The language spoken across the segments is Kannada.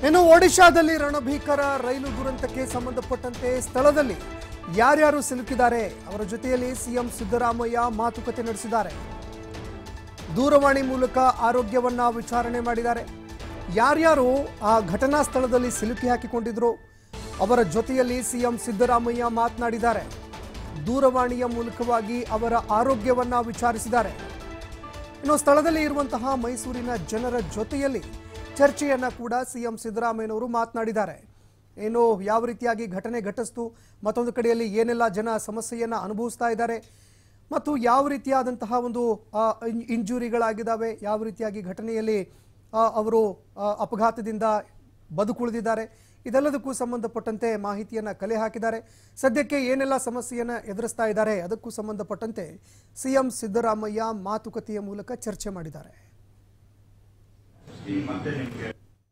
ಇನ್ನು ಒಡಿಶಾದಲ್ಲಿ ರಣಭೀಕರ ರೈಲು ದುರಂತಕ್ಕೆ ಸಂಬಂಧಪಟ್ಟಂತೆ ಸ್ಥಳದಲ್ಲಿ ಯಾರ್ಯಾರು ಸಿಲುಕಿದ್ದಾರೆ ಅವರ ಜೊತೆಯಲ್ಲಿ ಸಿಎಂ ಸಿದ್ದರಾಮಯ್ಯ ಮಾತುಕತೆ ನಡೆಸಿದ್ದಾರೆ ದೂರವಾಣಿ ಮೂಲಕ ಆರೋಗ್ಯವನ್ನ ವಿಚಾರಣೆ ಮಾಡಿದ್ದಾರೆ ಯಾರ್ಯಾರು ಆ ಘಟನಾ ಸ್ಥಳದಲ್ಲಿ ಸಿಲುಕಿ ಹಾಕಿಕೊಂಡಿದ್ರು ಅವರ ಜೊತೆಯಲ್ಲಿ ಸಿಎಂ ಸಿದ್ದರಾಮಯ್ಯ ಮಾತನಾಡಿದ್ದಾರೆ ದೂರವಾಣಿಯ ಮೂಲಕವಾಗಿ ಅವರ ಆರೋಗ್ಯವನ್ನ ವಿಚಾರಿಸಿದ್ದಾರೆ ಇನ್ನು ಸ್ಥಳದಲ್ಲಿ ಇರುವಂತಹ ಮೈಸೂರಿನ ಜನರ ಜೊತೆಯಲ್ಲಿ ಚರ್ಚೆಯನ್ನ ಕೂಡ ಸಿಎಂ ಸಿದ್ದರಾಮಯ್ಯನವರು ಮಾತನಾಡಿದ್ದಾರೆ ಏನು ಯಾವ ರೀತಿಯಾಗಿ ಘಟನೆ ಘಟಿಸ್ತು ಮತ್ತೊಂದು ಕಡೆಯಲ್ಲಿ ಏನೆಲ್ಲ ಜನ ಸಮಸ್ಯೆಯನ್ನ ಅನುಭವಿಸ್ತಾ ಇದ್ದಾರೆ ಮತ್ತು ಯಾವ ರೀತಿಯಾದಂತಹ ಒಂದು ಆ, ಇನ್- ಇಂಜುರಿಗಳಾಗಿದ್ದಾವೆ ಯಾವ ರೀತಿಯಾಗಿ ಘಟನೆಯಲ್ಲಿ ಆ, ಅವರು ಆ, ಅಪಘಾತದಿಂದ ಬದುಕುಳಿದಿದ್ದಾರೆ ಇದೆಲ್ಲದಕ್ಕೂ ಸಂಬಂಧಪಟ್ಟಂತೆ ಮಾಹಿತಿಯನ್ನ ಕಲೆ ಹಾಕಿದ್ದಾರೆ ಸದ್ಯಕ್ಕೆ ಏನೆಲ್ಲ ಸಮಸ್ಯೆಯನ್ನ ಎದುರಿಸ್ತಾ ಇದ್ದಾರೆ ಅದಕ್ಕೂ ಸಂಬಂಧಪಟ್ಟಂತೆ ಸಿಎಂ ಸಿದ್ದರಾಮಯ್ಯ ಮಾತುಕತೆಯ ಮೂಲಕ ಚರ್ಚೆ ಮಾಡಿದ್ದಾರೆ ಈ ಮತ್ತೆ ನಿಮ್ಗೆ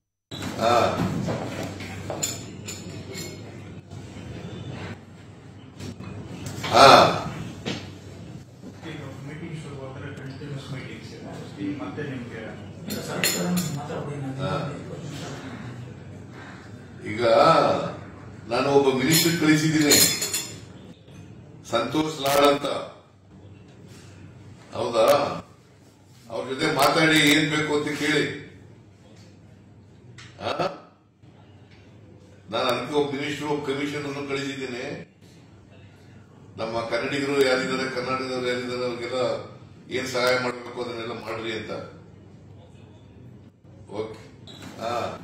ಹಾ ಈಗ ಮೀಟಿಂಗ್ ಶುರುವಾದ್ರೆ ಕಂಟಿನ್ಯೂಸ್ ಮೀಟಿಂಗ್ಸ್ ಇದೆ ಈ ಮತ್ತೆ ನಿಮ್ಗೆ ಈಗ ನಾನು ಒಬ್ಬ ಮಿನಿಸ್ಟರ್ ಕಳಿಸಿದ್ದೀನಿ ಸಂತೋಷ್ ಲಾಡ್ ಅಂತ ಹೌದಾ ಅವ್ರ ಜೊತೆ ಮಾತಾಡಿ ಏನ್ ಬೇಕು ಅಂತ ಕೇಳಿ ಆ? ನಾನು ಅದಕ್ಕೆ ಒಬ್ಬ ಮಿನಿಸ್ಟರ್ ಒಬ್ಬ ಕಮಿಷನ್ ಅನ್ನು ಕಳಿಸಿದ್ದೀನಿ ನಮ್ಮ ಕನ್ನಡಿಗರು ಯಾರಿದ್ದಾರೆ ಕರ್ನಾಟಕದವರು ಯಾರಿದ್ದಾರೆ ಅವ್ರಿಗೆಲ್ಲ ಏನ್ ಸಹಾಯ ಮಾಡಬೇಕು ಅದನ್ನೆಲ್ಲ ಮಾಡ್ರಿ ಅಂತ ಓಕೆ ಹಾ